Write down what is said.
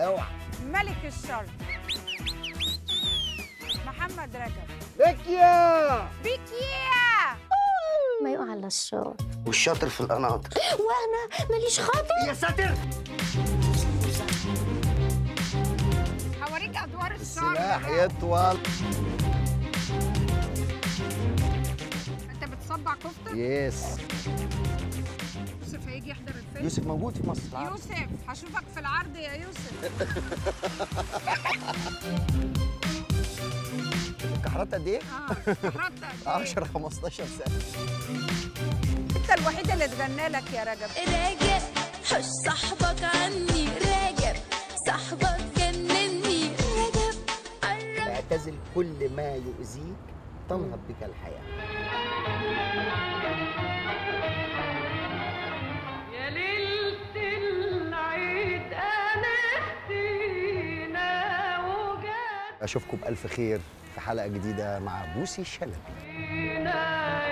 اوعى ملك الشرق محمد رجب بكيا بيكيا ما يقع على الشاط والشاطر في القناطر وانا ماليش خاطر يا ساتر هوريك ادوار الشر السلاح بقى. يطول انت بتصبع كفته يس يوسف هيجي يحضر الفيلم يوسف موجود في مصر العرب. يوسف هشوفك في العرض يا يوسف كحرات قد ايه؟ اه حضرتك 10 15 سنه انت الوحيد اللي اتغنى لك يا رجب راجع حش صاحبك عني راجع صاحبك جنني راجع قرب اعتزل كل ما يؤذيك تنهض بك الحياه يا ليلة العيد أنستينا وجاتنا اشوفكم بالف خير في حلقه جديده مع بوسي شلبي يا